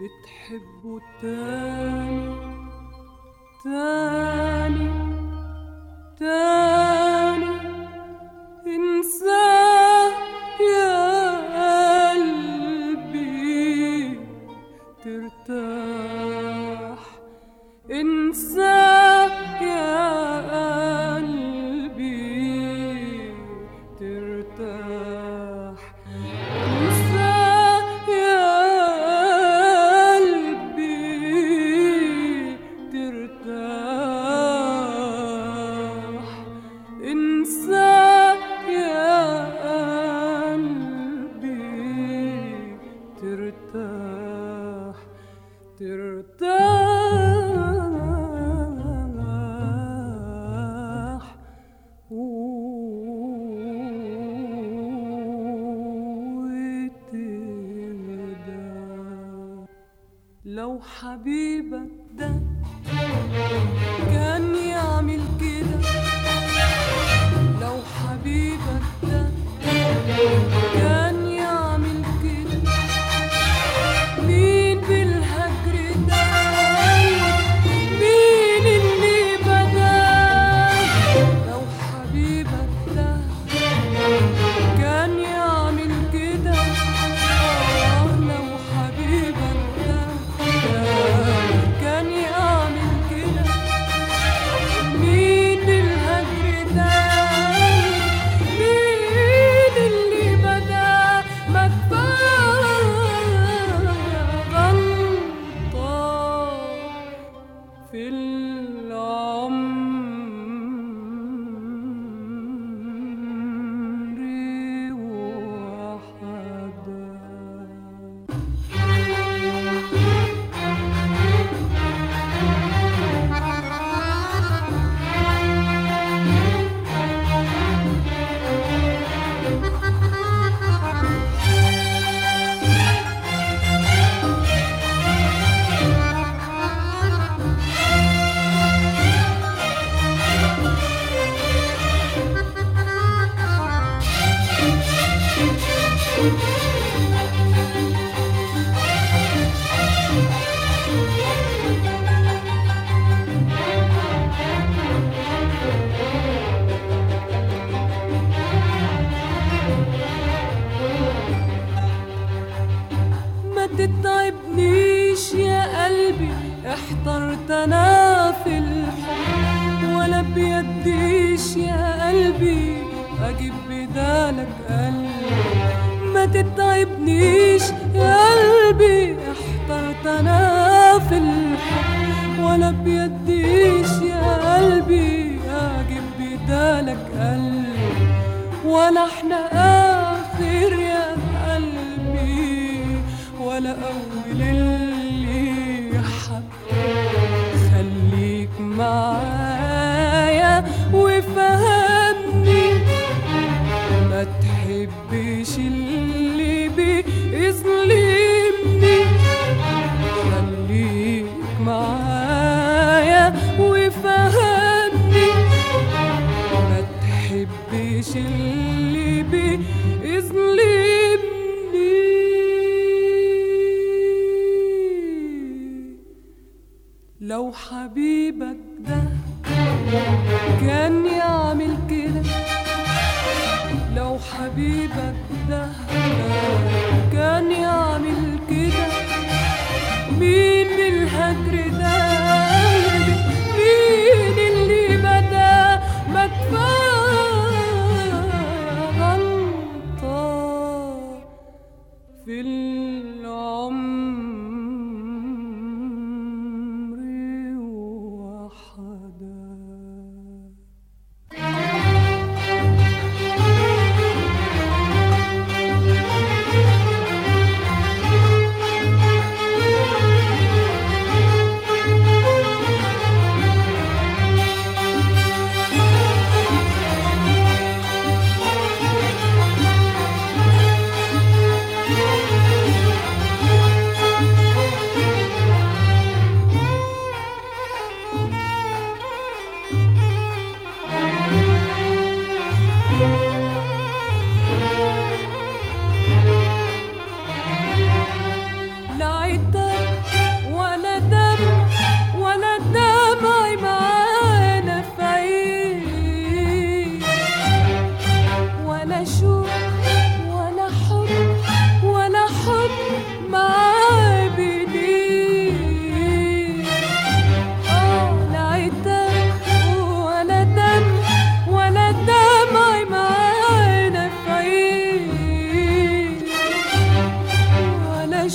بتحبه تاني تاني تاني انساه يا قلبي ترتاح انساه يا قلبي ترتاح انساه يا قلبي ترتاح انساه يا قلبي ترتاح ترتاح وتهدى لو حبيبك ده كان يعمل كده لو حبيبك ده كان يعمل كده مين بالهجر ده مين اللي بدا لو حبيبك ده كان يعمل كده آه لو حبيبك ده كان يعمل كده مين الهجر ده مين اللي بدا ما كفاية غلطة في العمر وحدك ما تتعبنيش يا قلبي احترت انا في الحب ولا بيديش يا قلبي اجيب بدالك قلبي ما تتعبنيش يا قلبي احترت انا في الحب ولا بيديش يا قلبي اجيب بدالك قلبي ولا احنا اخر يا قلبي ولا اول اللي حب خليك معايا وفهمني ما تحبش اللي بيظلمني خليك معايا وفهمني ما تحبش اللي بيظلمني لو حبيبك ده كان يعمل كده لو حبيبك ده كان يعمل كده مين بالهجر ده قلبي مين اللي بدا ما كفاية غلطة في العمر وحدك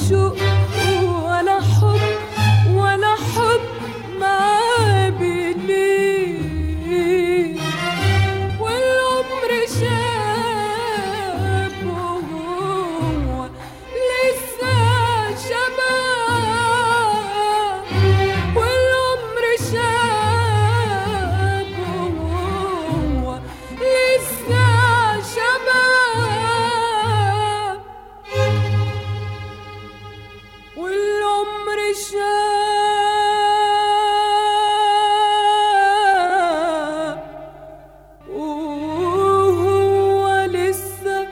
شوق ولا حب ولا حب معاه بليه والعمر شاب وهو لسه شباب والعمر شاب وهو لسه شباب والعمر شاب وهو لسه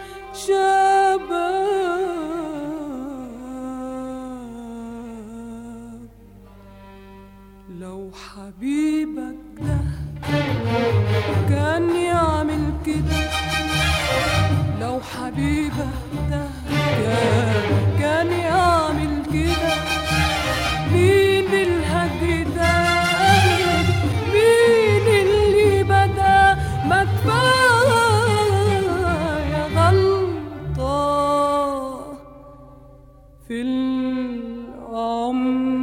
شباب لو حبيبك ده كان يعمل كده لو حبيبك ده كان كان يعمل كده مين الهدي ده مين اللي بدا ما كفايه غلطه في العمر